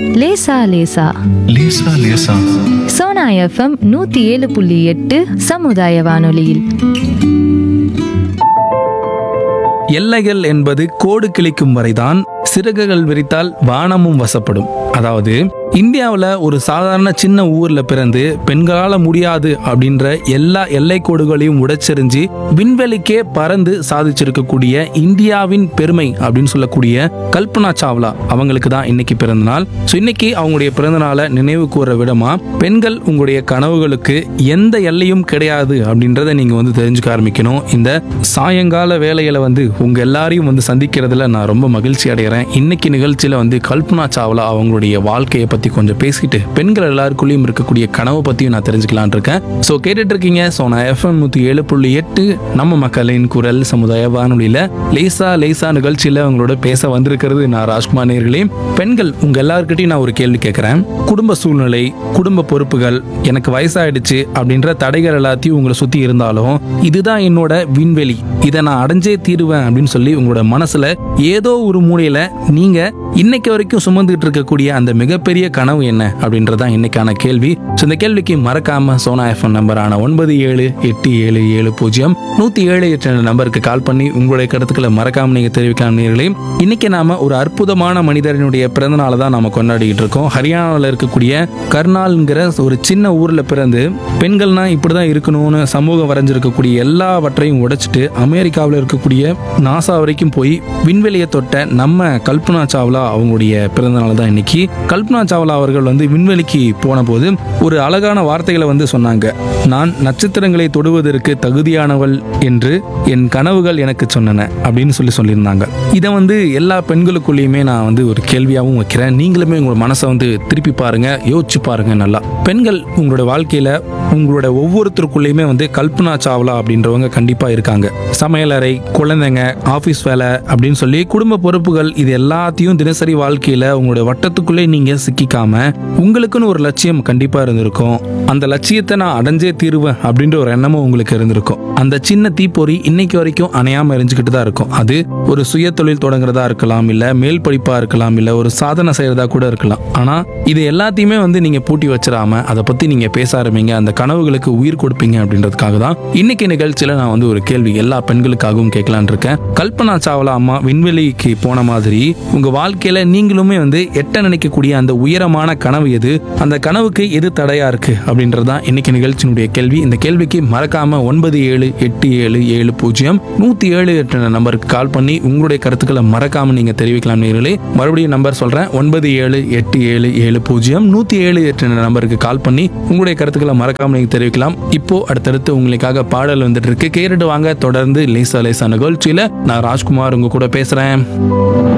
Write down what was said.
லேசா லேசா லேசா லேசா சோனா எஃப்எம் நூத்தி ஏழு புள்ளி எட்டு சமுதாய வானொலியில் எல்லைகள் என்பது கோடு கிழிக்கும் வரைதான் சிறகுகள் விரித்தால் வானமும் வசப்படும் அதாவது இந்தியாவில் ஒரு சாதாரண சின்ன ஊர்ல பிறந்து பெண்களால முடியாது அப்படின்ற எல்லா எல்லை கோடுகளையும் உடைச்செறிஞ்சு விண்வெளிக்கே பறந்து சாதிச்சிருக்கக்கூடிய இந்தியாவின் பெருமை அப்படின்னு சொல்லக்கூடிய கல்பனா சாவ்லா அவங்களுக்கு தான் இன்னைக்கு பிறந்த நாள் ஸோ இன்னைக்கு அவங்களுடைய பிறந்த நாளை நினைவு கூற விடமா பெண்கள் உங்களுடைய கனவுகளுக்கு எந்த எல்லையும் கிடையாது அப்படின்றத நீங்க வந்து தெரிஞ்சுக்க ஆரம்பிக்கணும் இந்த சாயங்கால வேலையில வந்து உங்க எல்லாரையும் வந்து சந்திக்கிறதுல நான் ரொம்ப மகிழ்ச்சி அடைகிறேன் இன்னைக்கு நிகழ்ச்சியில வந்து கல்பனா சாவ்லா அவங்களுடைய வாழ்க்கையை பத்தி கொஞ்சம் பேசிட்டு பெண்கள் எல்லாருக்குள்ளேயும் இருக்கக்கூடிய கனவை பத்தியும் நான் தெரிஞ்சுக்கலான் இருக்கேன் ஸோ கேட்டுட்டு இருக்கீங்க ஸோ நான் எஃப்எம் நூத்தி ஏழு புள்ளி எட்டு நம்ம மக்களின் குரல் சமுதாய வானொலியில லேசா லேசா நிகழ்ச்சியில உங்களோட பேச வந்திருக்கிறது நான் ராஜ்குமார் நேர்களே பெண்கள் உங்க எல்லாருக்கிட்டையும் நான் ஒரு கேள்வி கேட்கிறேன் குடும்ப சூழ்நிலை குடும்ப பொறுப்புகள் எனக்கு வயசாயிடுச்சு அப்படின்ற தடைகள் எல்லாத்தையும் உங்களை சுத்தி இருந்தாலும் இதுதான் என்னோட விண்வெளி இதை நான் அடைஞ்சே தீருவேன் அப்படின்னு சொல்லி உங்களோட மனசுல ஏதோ ஒரு மூலையில நீங்க இன்னைக்கு வரைக்கும் சுமந்துட்டு இருக்கக்கூடிய அந்த மிகப்பெரிய கனவு என்ன அப்படின்றதான் இன்னைக்கான கேள்வி ஸோ இந்த கேள்விக்கு மறக்காம சோனா எஃப்எம் நம்பரான ஒன்பது ஏழு எட்டு ஏழு ஏழு பூஜ்ஜியம் நூத்தி ஏழு எட்டு என்ற நம்பருக்கு கால் பண்ணி உங்களுடைய கருத்துக்களை மறக்காம நீங்க தெரிவிக்கலாம் நேர்களே இன்னைக்கு நாம ஒரு அற்புதமான மனிதனுடைய பிறந்த நாளை தான் நாம கொண்டாடிட்டு இருக்கோம் ஹரியானாவில் இருக்கக்கூடிய கர்னால்ங்கிற ஒரு சின்ன ஊர்ல பிறந்து பெண்கள்னா இப்படிதான் இருக்கணும்னு சமூகம் வரைஞ்சிருக்கக்கூடிய எல்லாவற்றையும் உடைச்சிட்டு அமெரிக்காவில் இருக்கக்கூடிய நாசா வரைக்கும் போய் விண்வெளியை தொட்ட நம்ம கல்பனா சாவ்லா அவங்களுடைய பிறந்த நாள் தான் இன்னைக்கு கல்பனா சாவ்லா அவர்கள் வந்து விண்வெளிக்கு போன போது ஒரு அழகான வார்த்தைகளை வந்து சொன்னாங்க நான் நட்சத்திரங்களை தொடுவதற்கு தகுதியானவள் என்று என் கனவுகள் எனக்கு சொன்னன அப்படின்னு சொல்லி சொல்லியிருந்தாங்க இதை வந்து எல்லா பெண்களுக்குள்ளேயுமே நான் வந்து ஒரு கேள்வியாகவும் வைக்கிறேன் நீங்களுமே உங்களோட மனசை வந்து திருப்பி பாருங்க யோசிச்சு பாருங்க நல்லா பெண்கள் உங்களோட வாழ்க்கையில உங்களோட ஒவ்வொருத்தருக்குள்ளேயுமே வந்து கல்பனா சாவ்லா அப்படின்றவங்க கண்டிப்பா இருக்காங்க சமையலறை குழந்தைங்க ஆஃபீஸ் வேலை அப்படின்னு சொல்லி குடும்ப பொறுப்புகள் இது எல்லாத்தையும் தினசரி வாழ்க்கையில உங்களோட வட்டத்துக்குள்ளே நீங்க சிக்கிக்காம உங்களுக்குன்னு ஒரு லட்சியம் கண்டிப்பா இருந்திருக்கும் அந்த லட்சியத்தை நான் அடைஞ்சே தீருவேன் அப்படின்ற ஒரு எண்ணமும் உங்களுக்கு இருந்திருக்கும் அந்த சின்ன தீப்பொறி இன்னைக்கு வரைக்கும் அணையாம எரிஞ்சுக்கிட்டு தான் இருக்கும் அது ஒரு சுய தொழில் தொடங்குறதா இருக்கலாம் இல்ல மேல் படிப்பா இருக்கலாம் இல்ல ஒரு சாதனை செய்யறதா கூட இருக்கலாம் ஆனா இது எல்லாத்தையுமே வந்து நீங்க பூட்டி வச்சிடாம அதை பத்தி நீங்க பேச ஆரம்பிங்க அந்த கனவுகளுக்கு உயிர் கொடுப்பீங்க அப்படின்றதுக்காக தான் இன்னைக்கு நிகழ்ச்சியில நான் வந்து ஒரு கேள்வி எல்லா பெண்களுக்காகவும் கேட்கலான் இருக்கேன் கல்பனா சாவ்லா அம்மா விண்வெளிக்கு போன மாதிரி உங்க வாழ்க்கையில நீங்களுமே வந்து எட்ட நினைக்கக்கூடிய அந்த உயரமான கனவு எது அந்த கனவுக்கு எது தடையா இருக்கு அப்படின்றதுதான் இன்னைக்கு நிகழ்ச்சியினுடைய கேள்வி இந்த கேள்விக்கு மறக்காம ஒன்பது ஏழு எட்டு ஏழு ஏழு பூஜ்ஜியம் நூத்தி ஏழு எட்டு நம்பருக்கு கால் பண்ணி உங்களுடைய கருத்துக்களை மறக்காம நீங்க தெரிவிக்கலாம் நேர்களே மறுபடியும் நம்பர் சொல்றேன் ஒன்பது ஏழு எட்டு ஏழு ஏழு பூஜ்ஜியம் நூத்தி ஏழு எட்டு நம்பருக்கு கால் பண்ணி உங்களுடைய கருத்துக்களை மறக்காம நீங்க தெரிவிக்கலாம் இப்போ அடுத்தடுத்து உங்களுக்காக பாடல் வந்துட்டு இருக்கு கேட்டுட்டு வாங்க தொடர்ந்து லேசா லேசா நிகழ்ச்சியில நான் ராஜ்குமார் உங்க கூட பேசுறேன்